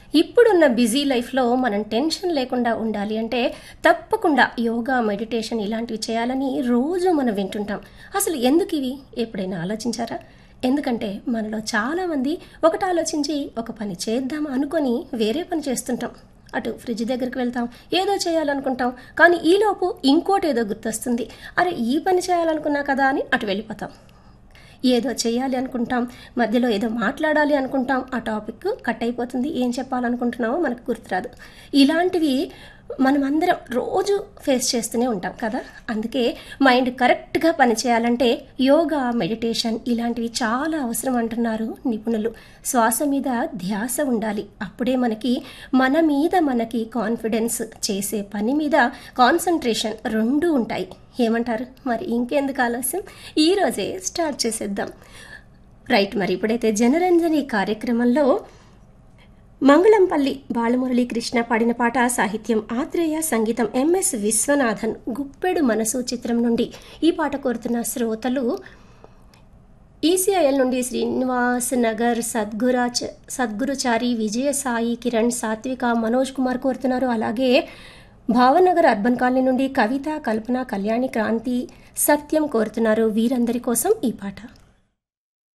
ఇప్పుడున్న బిజీ లైఫ్లో మనం టెన్షన్ లేకుండా ఉండాలి అంటే తప్పకుండా యోగా మెడిటేషన్ ఇలాంటివి చేయాలని రోజు మనం వింటుంటాం అసలు ఎందుకు ఇవి ఎప్పుడైనా ఆలోచించారా ఎందుకంటే మనలో చాలామంది ఒకటి ఆలోచించి ఒక పని చేద్దాం అనుకొని వేరే పని చేస్తుంటాం అటు ఫ్రిడ్జ్ దగ్గరికి వెళ్తాం ఏదో చేయాలనుకుంటాం కానీ ఈలోపు ఇంకోటి ఏదో గుర్తొస్తుంది అరే ఈ పని చేయాలనుకున్నా కదా అని అటు వెళ్ళిపోతాం ఏదో చేయాలి అనుకుంటాం మధ్యలో ఏదో మాట్లాడాలి అనుకుంటాం ఆ టాపిక్ కట్ అయిపోతుంది ఏం చెప్పాలనుకుంటున్నామో మనకు గుర్తురాదు ఇలాంటివి మనం అందరం రోజు ఫేస్ చేస్తూనే ఉంటాం కదా అందుకే మైండ్ కరెక్ట్గా పనిచేయాలంటే యోగా మెడిటేషన్ ఇలాంటివి చాలా అవసరం అంటున్నారు నిపుణులు శ్వాస మీద ధ్యాస ఉండాలి అప్పుడే మనకి మన మీద మనకి కాన్ఫిడెన్స్ చేసే పని మీద కాన్సన్ట్రేషన్ రెండు ఉంటాయి ఏమంటారు మరి ఇంకెందుకు ఆలస్యం ఈరోజే స్టార్ట్ చేసేద్దాం రైట్ మరి ఇప్పుడైతే జనరంజని కార్యక్రమంలో మంగళంపల్లి బాలమురళీ కృష్ణ పాడిన పాట సాహిత్యం ఆత్రేయ సంగీతం ఎంఎస్ విశ్వనాథన్ గుప్పెడు మనసు చిత్రం నుండి ఈ పాట కోరుతున్న శ్రోతలు ఈసీఐఎల్ నుండి శ్రీనివాస్ నగర్ సద్గురాచ సద్గురుచారి విజయసాయి కిరణ్ సాత్విక మనోజ్ కుమార్ కోరుతున్నారు అలాగే భావనగర్ అర్బన్ కాలనీ నుండి కవిత కల్పన కళ్యాణి క్రాంతి సత్యం కోరుతున్నారు వీరందరి కోసం ఈ పాట